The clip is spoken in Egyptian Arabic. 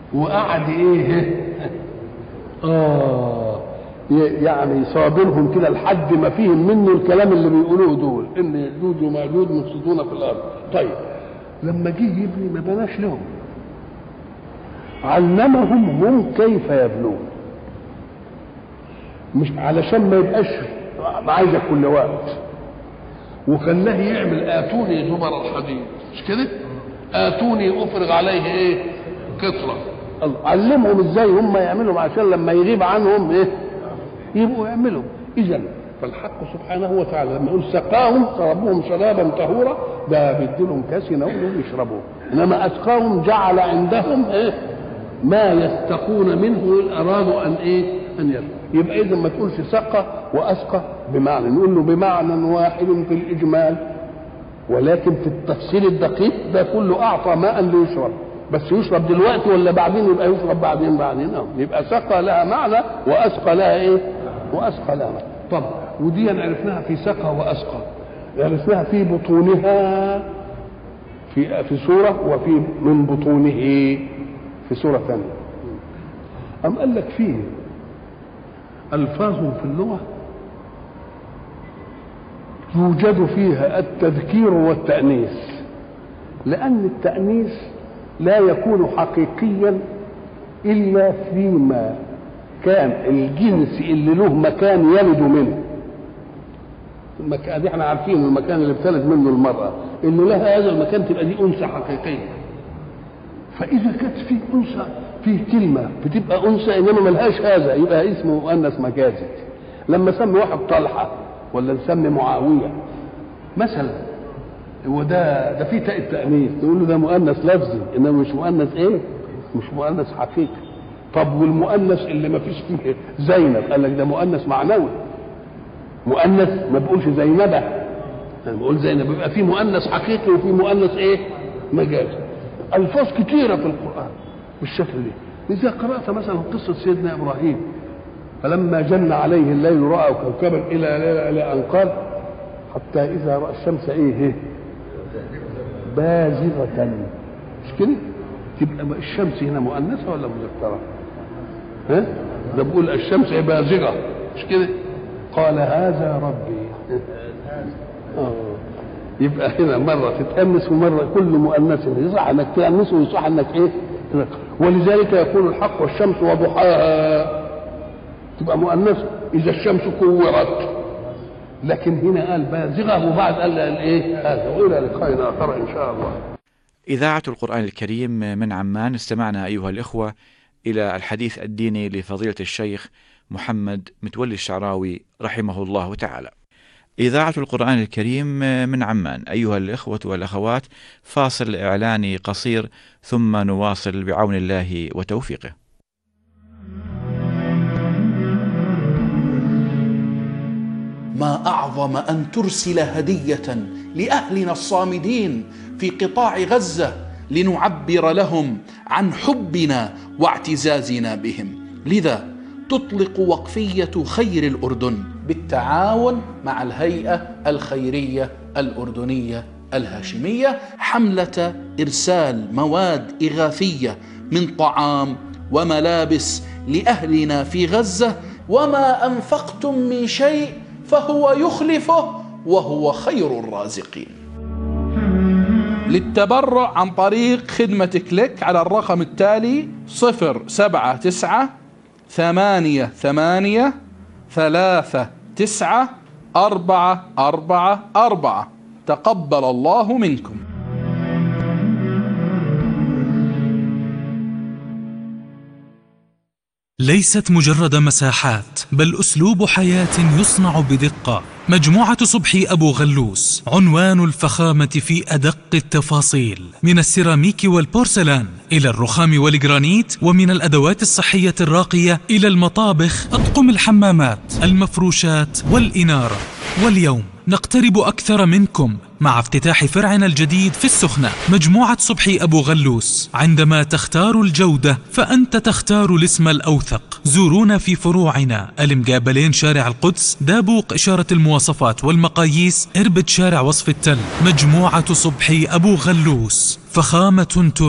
وقعد ايه اه يعني صابرهم كده لحد ما فيهم منه الكلام اللي بيقولوه دول ان يجوج وماجوج مفسدون في الارض طيب لما جه يبني ما بناش لهم علمهم هم كيف يبنون مش علشان ما يبقاش عايزك كل وقت وخلاه يعمل اتوني زبر الحديد مش كده اتوني افرغ عليه ايه قطره علمهم ازاي هم يعملوا عشان لما يغيب عنهم ايه يبقوا يعملوا اذا فالحق سبحانه وتعالى لما يقول سقاهم شربوهم شرابا طهورا ده بيديلهم كاس ينولوا يشربوه انما اسقاهم جعل عندهم ايه ما يستقون منه ان ارادوا ان ايه ان يروا يبقى اذا ما تقولش سقى واسقى بمعنى نقول له بمعنى واحد في الاجمال ولكن في التفصيل الدقيق ده كله اعطى ماء ليشرب بس يشرب دلوقتي ولا بعدين يبقى يشرب بعدين بعدين اه يبقى سقى لها معنى واسقى لها ايه واسقى لها معنى طب ودي عرفناها في سقى واسقى عرفناها في بطونها في في سوره وفي من بطونه في سوره ثانيه أم قال لك فيه ألفاظ في اللغة يوجد فيها التذكير والتأنيث لأن التأنيث لا يكون حقيقيا إلا فيما كان الجنس اللي له مكان يلد منه المكان دي احنا عارفين المكان اللي بتلد منه المرأة اللي لها هذا المكان تبقى دي أنثى حقيقية فإذا كانت في أنثى في كلمة بتبقى أنثى إنما ملهاش هذا يبقى اسمه مؤنث مجازي لما سمي واحد طلحة ولا نسمي معاوية مثلا هو ده ده في تاء التأنيث نقول له ده مؤنث لفظي إنما مش مؤنث إيه؟ مش مؤنث حقيقي طب والمؤنث اللي ما فيش فيه زينب قال لك ده مؤنث معنوي مؤنث ما بقولش زينبة انا بقول زينب يبقى في مؤنث حقيقي وفي مؤنث ايه مجازي الفاظ كثيره في القران بالشكل ده اذا قرات مثلا قصه سيدنا ابراهيم فلما جن عليه الليل راى كوكبا الى الى ان قال حتى اذا راى الشمس ايه, إيه بازغه مش كده تبقى الشمس هنا مؤنثه ولا مذكره ها ده بقول الشمس بازغه مش كده قال هذا ربي آه. يبقى هنا مرة تتأنس ومرة كل مؤنث يصح انك تأنس ويصح انك ايه ولذلك يقول الحق والشمس وضحاها تبقى مؤنثة إذا الشمس كورت لكن هنا قال بازغة وبعد قال الايه هذا وإلى لقاء آخر إن شاء الله إذاعة القرآن الكريم من عمان استمعنا أيها الإخوة إلى الحديث الديني لفضيلة الشيخ محمد متولي الشعراوي رحمه الله تعالى. إذاعة القرآن الكريم من عمان أيها الإخوة والأخوات فاصل إعلاني قصير ثم نواصل بعون الله وتوفيقه. ما أعظم أن ترسل هدية لأهلنا الصامدين في قطاع غزة لنعبر لهم عن حبنا واعتزازنا بهم لذا تطلق وقفية خير الأردن بالتعاون مع الهيئة الخيرية الأردنية الهاشمية حملة إرسال مواد إغاثية من طعام وملابس لأهلنا في غزة وما أنفقتم من شيء فهو يخلفه وهو خير الرازقين للتبرع عن طريق خدمة كليك على الرقم التالي صفر سبعة تسعة ثمانية ثمانية ثلاثة تسعة أربعة أربعة أربعة تقبل الله منكم ليست مجرد مساحات بل أسلوب حياة يصنع بدقة مجموعة صبحي أبو غلوس عنوان الفخامة في أدق التفاصيل من السيراميك والبورسلان إلى الرخام والجرانيت ومن الأدوات الصحية الراقية إلى المطابخ أطقم الحمامات المفروشات والإنارة واليوم نقترب أكثر منكم مع افتتاح فرعنا الجديد في السخنة مجموعة صبحي أبو غلوس عندما تختار الجودة فأنت تختار الاسم الأوثق زورونا في فروعنا المقابلين شارع القدس دابوق إشارة المواصفات والمقاييس إربد شارع وصف التل مجموعة صبحي أبو غلوس فخامة